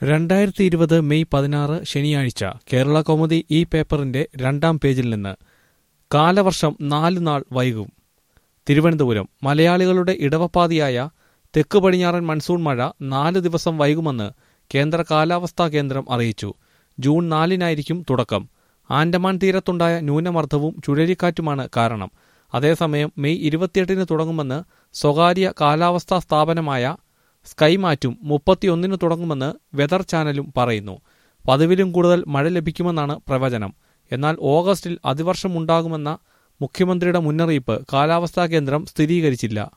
രണ്ടായിരത്തി ഇരുപത് മെയ് പതിനാറ് ശനിയാഴ്ച കേരള കൗമുദി ഈ പേപ്പറിന്റെ രണ്ടാം പേജിൽ നിന്ന് കാലവർഷം നാല് നാൾ വൈകും തിരുവനന്തപുരം മലയാളികളുടെ ഇടവപ്പാതിയായ തെക്ക് പടിഞ്ഞാറൻ മൺസൂൺ മഴ നാല് ദിവസം വൈകുമെന്ന് കേന്ദ്ര കാലാവസ്ഥാ കേന്ദ്രം അറിയിച്ചു ജൂൺ നാലിനായിരിക്കും തുടക്കം ആൻഡമാൻ തീരത്തുണ്ടായ ന്യൂനമർദ്ദവും ചുഴലിക്കാറ്റുമാണ് കാരണം അതേസമയം മെയ് ഇരുപത്തിയെട്ടിന് തുടങ്ങുമെന്ന് സ്വകാര്യ കാലാവസ്ഥാ സ്ഥാപനമായ സ്കൈമാറ്റും മുപ്പത്തിയൊന്നിന് തുടങ്ങുമെന്ന് വെതർ ചാനലും പറയുന്നു പതിവിലും കൂടുതൽ മഴ ലഭിക്കുമെന്നാണ് പ്രവചനം എന്നാൽ ഓഗസ്റ്റിൽ അതിവർഷമുണ്ടാകുമെന്ന മുഖ്യമന്ത്രിയുടെ മുന്നറിയിപ്പ് കാലാവസ്ഥാ കേന്ദ്രം സ്ഥിരീകരിച്ചില്ല